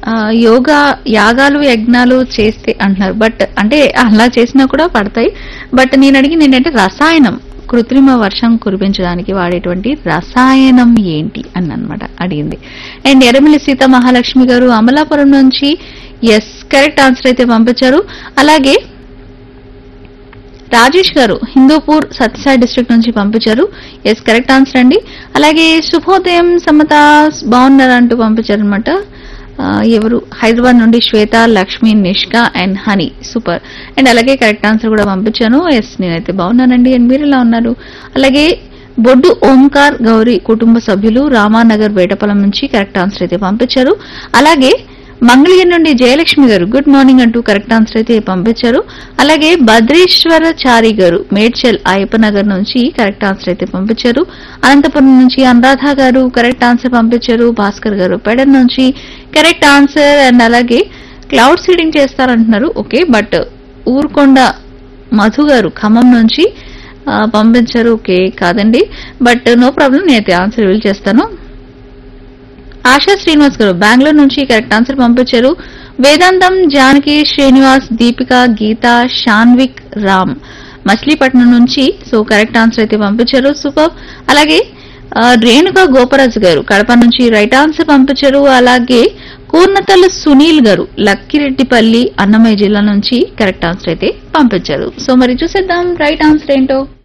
ఆ, యోగా యాగాలు యజ్ఞాలు చేస్తే అంటున్నారు బట్ అంటే అలా చేసినా కూడా పడతాయి బట్ నేను అడిగింది ఏంటంటే రసాయనం కృత్రిమ వర్షం కురిపించడానికి వాడేటువంటి రసాయనం ఏంటి అని అన్నమాట అడిగింది అండ్ ఎర్రమిల్లి సీత మహాలక్ష్మి గారు అమలాపురం నుంచి ఎస్ కరెక్ట్ ఆన్సర్ అయితే పంపించారు అలాగే రాజేష్ గారు హిందూపూర్ సత్యసాయి డిస్ట్రిక్ట్ నుంచి పంపించారు ఎస్ కరెక్ట్ ఆన్సర్ అండి అలాగే శుభోదయం సమత బాగున్నారు అంటూ పంపించారు అనమాట ఎవరు హైదరాబాద్ నుండి Shweta Lakshmi Nishka and Honey super and అలాగే కరెక్ట్ ఆన్సర్ కూడా పంపించాను ఎస్ నేనైతే బాగున్నానండి అండ్ మీరు ఎలా ఉన్నారు అలాగే బొడ్డు ఓంకార్ గౌరీ కుటుంబ సభ్యులు రామానగర్ వేటపలం నుంచి కరెక్ట్ ఆన్సర్ అయితే పంపించారు అలాగే మంగళగిరి నుండి జయలక్ష్మి గారు గుడ్ మార్నింగ్ అంటూ కరెక్ట్ ఆన్సర్ అయితే పంపించారు అలాగే భద్రేశ్వరచారి గారు మేడ్చల్ అయ్యప్పనగర్ నుంచి కరెక్ట్ ఆన్సర్ అయితే పంపించారు అనంతపురం నుంచి అనురాధ గారు కరెక్ట్ ఆన్సర్ పంపించారు భాస్కర్ గారు పెడన్ నుంచి కరెక్ట్ ఆన్సర్ అండ్ అలాగే క్లౌడ్ సీడింగ్ చేస్తారంటున్నారు ఓకే బట్ ఊరుకొండ మధు గారు ఖమ్మం నుంచి ఆ, పంపించారు ఓకే కాదండి బట్ నో ప్రాబ్లం నేనైతే ఆన్సర్ రివీల్ చేస్తాను ఆశా శ్రీనివాస్ గారు బెంగళూరు నుంచి కరెక్ట్ ఆన్సర్ పంపించారు వేదాంతం జానకి శ్రీనివాస్ దీపిక గీత షాన్విక్ రామ్ మచిలీపట్నం నుంచి సో కరెక్ట్ ఆన్సర్ అయితే పంపించారు సూపర్ అలాగే ఆ, రేణుక గోపరాజు గారు కడప నుంచి రైట్ ఆన్సర్ పంపించారు అలాగే కూర్నతల సునీల్ గారు లక్కిరెడ్డిపల్లి అన్నమయ్య జిల్లా నుంచి కరెక్ట్ ఆన్సర్ అయితే పంపించారు సో మరి చూసేద్దాం రైట్ ఆన్సర్ ఏంటో